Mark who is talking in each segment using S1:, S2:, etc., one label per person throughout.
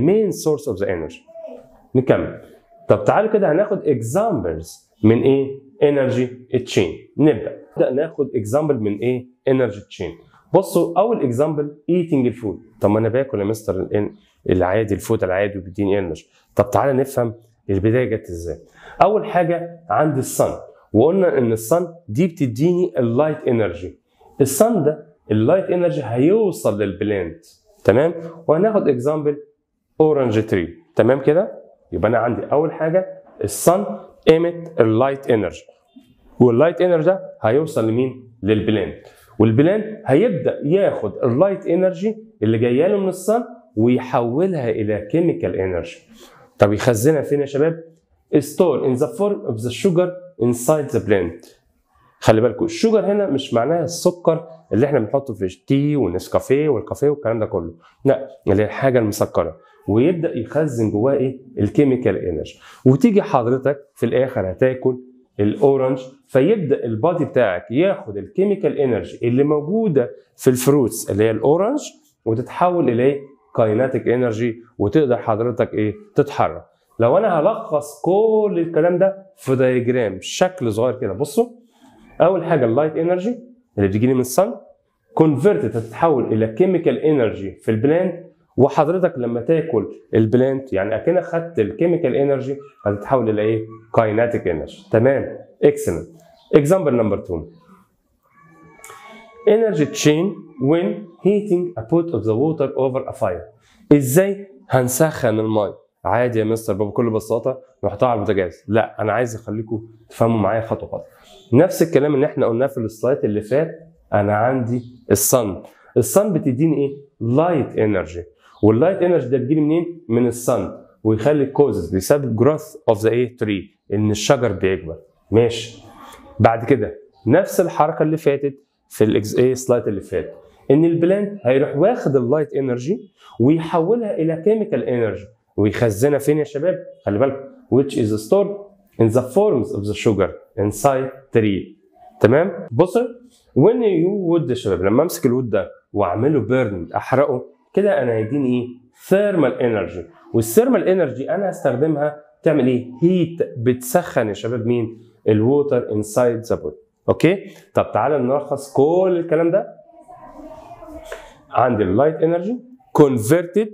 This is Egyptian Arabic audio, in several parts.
S1: main source of the energy نكمل طب تعالوا كده هناخد examples من ايه energy chain نبدا نبدا ناخد example من ايه energy chain بصوا اول اكزامبل ايتنج الفود طب ما انا باكل يا مستر العادي الفود العادي وبيديني انرجي طب تعالى نفهم البدايه جت ازاي اول حاجه عند الصن وقلنا ان الصن دي بتديني اللايت انرجي الصن ده اللايت انرجي هيوصل للبلانت تمام وهناخد اكزامبل اورنج تري تمام كده يبقى انا عندي اول حاجه الصن ايمت اللايت انرجي واللايت انرجي ده هيوصل لمين للبلانت والبلان هيبدا ياخد اللايت انرجي اللي جايه له من الصن ويحولها الى كيميكال انرجي طب يخزنها فين يا شباب ستور ان ذا فورم اوف ذا شوجر انسايد ذا بلانت خلي بالكم الشوجر هنا مش معناها السكر اللي احنا بنحطه في التي والنسكافيه والكافيه والكلام ده كله لا اللي هي الحاجه المسكره ويبدا يخزن جواه ايه الكيميكال انرجي وتيجي حضرتك في الاخر هتاكل الاورنج فيبدا البادي بتاعك ياخد الكيميكال انرجي اللي موجوده في الفروتس اللي هي الاورنج وتتحول الى كايناتيك انرجي وتقدر حضرتك ايه تتحرك لو انا هلخص كل الكلام ده في دايجرام شكل صغير كده بصوا اول حاجه اللايت انرجي اللي بتجيلي من الصن كونفرتد هتتحول الى كيميكال انرجي في البلانت وحضرتك لما تاكل البلانت يعني اكنك خدت الكيميكال انرجي هتتحول الى ايه؟ كايناتيك انرجي تمام اكسلنت اكزامبل نمبر 2 energy chain when heating a pot of the water over a fire ازاي هنسخن الماء عادي يا مستر بكل بساطه نحطها على البوتاجاز لا انا عايز اخليكم تفهموا معايا خطوه خطوه نفس الكلام اللي احنا قلناه في السلايد اللي فات انا عندي الصن الصن بتديني ايه لايت انرجي واللايت انرجي ده بيجي منين من الصن ويخلي الكوزز بيسبب جروث اوف ذا ايه تري ان الشجر بيكبر ماشي بعد كده نفس الحركه اللي فاتت في الاكس ايه سلايد اللي فات ان البلانت هيروح واخد اللايت انرجي ويحولها الى كيميكال انرجي ويخزنها فين يا شباب خلي بالك which is stored in the forms of the sugar inside tree تمام بصوا when you wood يا شباب لما امسك الوود ده واعمله بيرن احرقه كده انا هيديني ايه ثيرمال انرجي والثيرمال انرجي انا هستخدمها تعمل ايه هيت بتسخن يا شباب مين الووتر انسايد ذا بوت اوكي طب تعالى نلخص كل الكلام ده عندي اللايت انرجي كونفرتد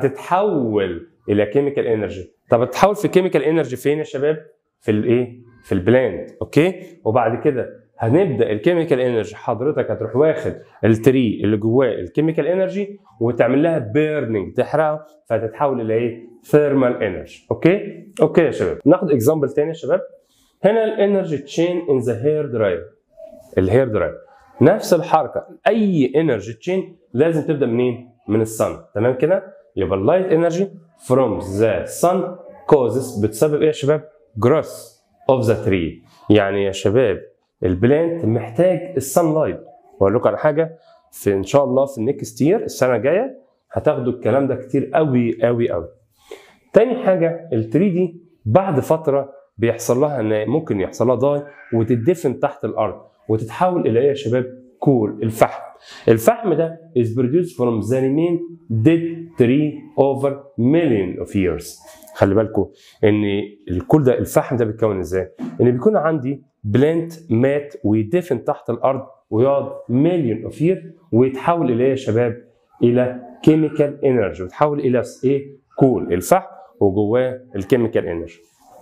S1: هتتحول الى كيميكال انرجي طب هتتحول في كيميكال انرجي فين يا شباب في الايه في البلاند اوكي وبعد كده هنبدا الكيميكال انرجي حضرتك هتروح واخد التري اللي جواه الكيميكال انرجي وتعمل لها بيرنينج تحرقها فتتحول الى ايه ثيرمال انرجي اوكي اوكي يا شباب ناخد اكزامبل تاني يا شباب هنا الانرجي تشين ان ذا هير دراير الهير دراير نفس الحركه اي انرجي تشين لازم تبدا منين من الصن تمام كده يبقى اللايت انرجي فروم ذا صن كوزز بتسبب ايه يا شباب جروث اوف ذا تري يعني يا شباب البلانت محتاج السن لايت واقول لكم على حاجه في ان شاء الله في النكست يير السنه الجايه هتاخدوا الكلام ده كتير قوي قوي قوي تاني حاجه التري دي بعد فتره بيحصل لها ان ممكن يحصل لها داي وتدفن تحت الارض وتتحول الى ايه يا شباب كول الفحم الفحم ده is produced from the remain dead tree over million of years خلي بالكم ان الكل ده الفحم ده بيتكون ازاي ان بيكون عندي بلانت مات ويدفن تحت الارض ويقعد مليون اوف يير ويتحول الى ايه يا شباب الى كيميكال انرجي ويتحول الى ايه كول الفحم وجواه الكيميكال انرجي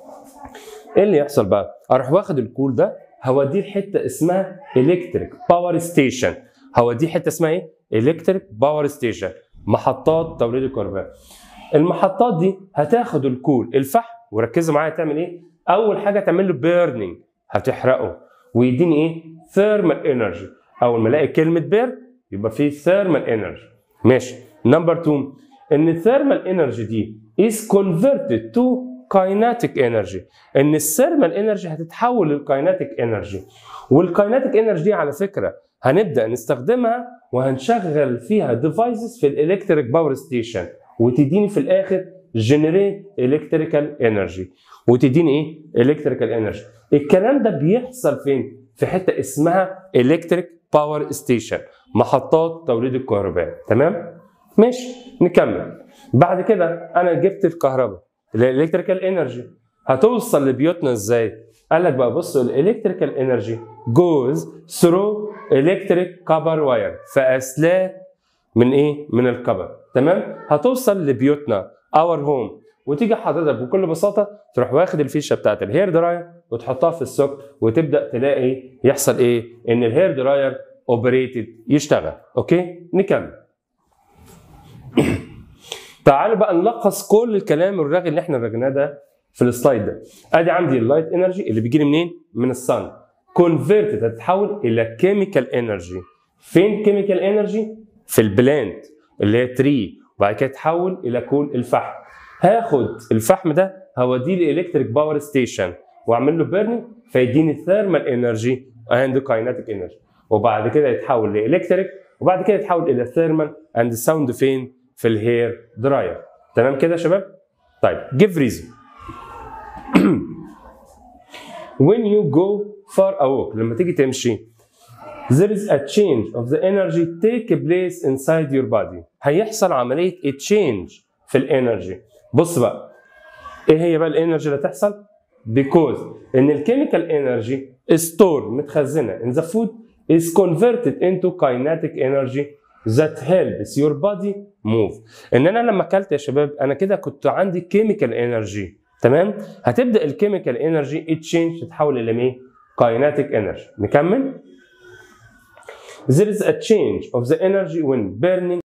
S1: ايه اللي يحصل بقى اروح واخد الكول ده هوديه لحته اسمها الكتريك باور ستيشن هوديه حته اسمها ايه الكتريك باور ستيشن محطات توليد الكهرباء المحطات دي هتاخد الكول الفحم وركزوا معايا تعمل ايه اول حاجه تعمل له بيرنينج هتحرقه ويديني ايه ثيرمال انرجي اول ما الاقي كلمه بير يبقى في ثيرمال انرجي ماشي نمبر 2 ان الثيرمال انرجي دي is converted to كايناتيك انرجي ان الثيرمال انرجي هتتحول للكايناتيك انرجي والكايناتيك انرجي دي على فكره هنبدا نستخدمها وهنشغل فيها ديفايسز في الالكتريك باور ستيشن وتديني في الاخر جنريت الكتريكال انرجي وتديني ايه الكتريكال انرجي الكلام ده بيحصل فين في حته اسمها الكتريك باور ستيشن محطات توليد الكهرباء تمام ماشي نكمل بعد كده انا جبت الكهرباء الالكتريكال انرجي هتوصل لبيوتنا ازاي قال لك بقى بصوا الالكتريكال انرجي جوز ثرو الكتريك كبر واير في اسلاك من ايه من الكبر تمام هتوصل لبيوتنا اور هوم وتيجي حضرتك بكل بساطه تروح واخد الفيشه بتاعت الهير دراير وتحطها في السوك وتبدا تلاقي يحصل ايه ان الهير دراير اوبريتد يشتغل اوكي نكمل تعالوا بقى نلخص كل الكلام الرغي اللي احنا رغيناه ده في السلايد ده ادي عندي اللايت انرجي اللي بيجي لي منين من الصن كونفيرتد هتتحول الى كيميكال انرجي فين كيميكال انرجي في البلانت اللي هي تري وبعد كده تحول الى كول الفحم هاخد الفحم ده هوديه لالكتريك باور ستيشن واعمل له بيرنينج فيديني ثيرمال انرجي اند كايناتيك انرجي وبعد كده يتحول لالكتريك وبعد كده يتحول الى ثيرمال اند ساوند فين في الهير دراير تمام كده يا شباب طيب give reason when you go far a walk لما تيجي تمشي there is a change of the energy take place inside your body هيحصل عملية a change في الانرجي بص بقى ايه هي بقى الانرجي اللي هتحصل because ان الكيميكال انرجي stored متخزنة in the food is converted into kinetic energy that helps your body move ان انا لما اكلت يا شباب انا كده كنت عندي كيميكال انرجي تمام هتبدا الكيميكال انرجي تشينج تتحول الى ايه كايناتيك انرجي نكمل There is a change of the energy when burning